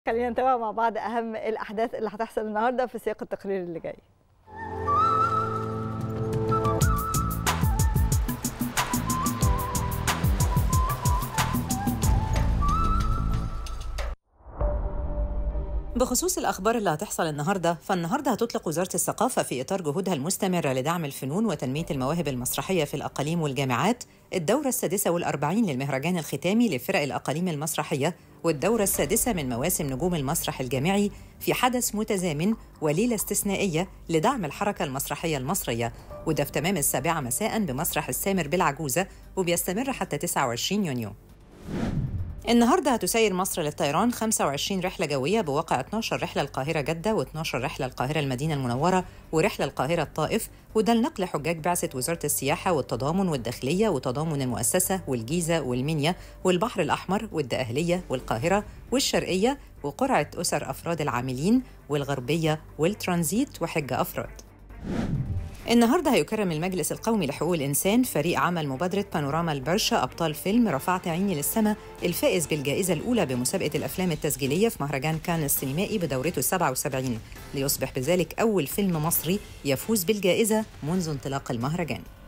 خلينا نتابع مع بعض اهم الاحداث اللي هتحصل النهارده في سياق التقرير اللي جاي بخصوص الأخبار اللي هتحصل النهاردة فالنهاردة هتطلق وزارة الثقافة في إطار جهودها المستمرة لدعم الفنون وتنمية المواهب المسرحية في الأقاليم والجامعات الدورة السادسة والأربعين للمهرجان الختامي لفرق الأقاليم المسرحية والدورة السادسة من مواسم نجوم المسرح الجامعي في حدث متزامن وليلة استثنائية لدعم الحركة المسرحية المصرية وده في تمام السابعة مساء بمسرح السامر بالعجوزة وبيستمر حتى 29 يونيو النهارده هتسير مصر للطيران 25 رحله جويه بواقع 12 رحله القاهره جده و12 رحله القاهره المدينه المنوره ورحله القاهره الطائف وده لنقل حجاج بعثه وزاره السياحه والتضامن والداخليه وتضامن المؤسسه والجيزه والمنيا والبحر الاحمر والدقهليه والقاهره والشرقيه وقرعه اسر افراد العاملين والغربيه والترانزيت وحج افراد النهارده هيكرم المجلس القومي لحقوق الانسان فريق عمل مبادره بانوراما البرشا ابطال فيلم رفعت عيني للسماء الفائز بالجائزه الاولى بمسابقه الافلام التسجيليه في مهرجان كان السينمائي بدورته ال 77 ليصبح بذلك اول فيلم مصري يفوز بالجائزه منذ انطلاق المهرجان